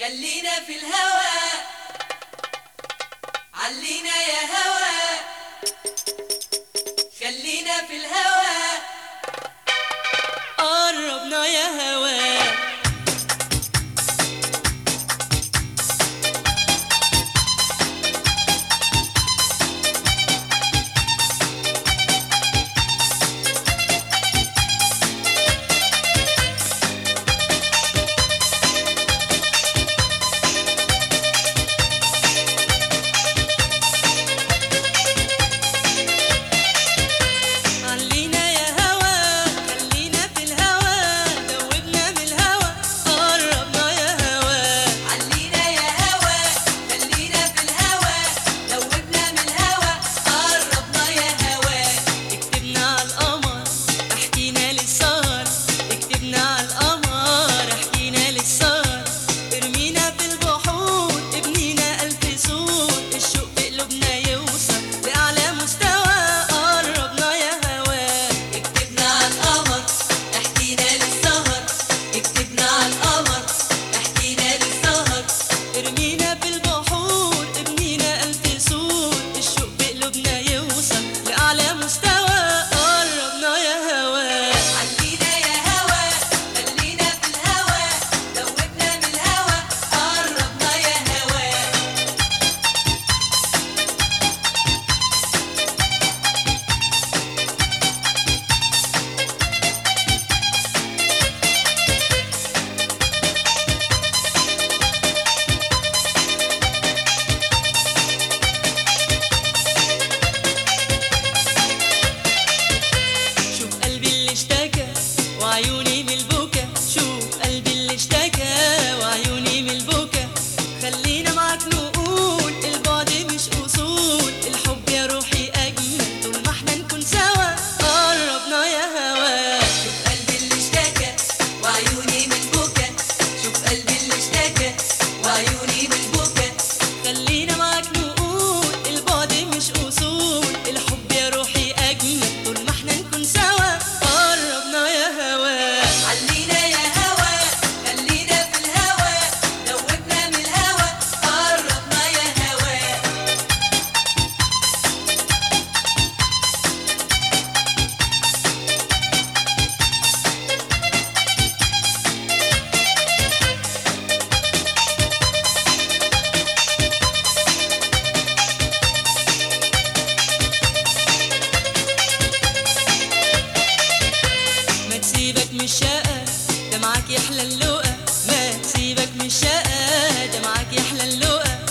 خلينا في الهوى علينا يا هوى خلينا في الهوى قربنا يا هوا علينا يا هوا خلينا في الهوا دوبنا من الهوا قربنا يا هوا علينا يا هوى خلينا في الهوى دوبنا من الهوى قربنا يا هوى اكتبنا على القمر احكينا للسهر اكتبنا على القمر احكينا للسهر ارمينا في البحور ابنينا ألف سور الشوق في قلوبنا يوصل لأعلى مستوى قربنا يا هوا اكتبنا على القمر احكينا للسهر اكتبنا على القمر احكينا للسهر ارمينا في البحور ابنينا ألف سور الشوق في قلوبنا يوصل لأعلى مستوى قربنا يا هوا علينا يا هوى خلينا في الهوى دوبنا من الهوى قربنا يا هوى شوف قلبي اللي اشتكى وعيوني من البكا شوف قلبي اللي اشتكى وعيوني من البكا خلينا معاك نقول البعد مش اصول الحب يا روحي اجمل طول ما احنا نكون سوا قربنا يا هوا شوف قلبي اللي اشتكى وعيوني من بكى شوف قلبي اللي اشتكى وعيوني من بكى خلينا معاك نقول البعد مش اصول الحب يا روحي اجمل طول ما احنا نكون سوا قربنا يا هوا علينا يا هوى خلينا في الهوى دوبنا من الهوى قربنا يا هوى ما تسيبك من الشقة ده معاك يحلى اللقا ما تسيبك من الشقة ده معاك يحلى اللقا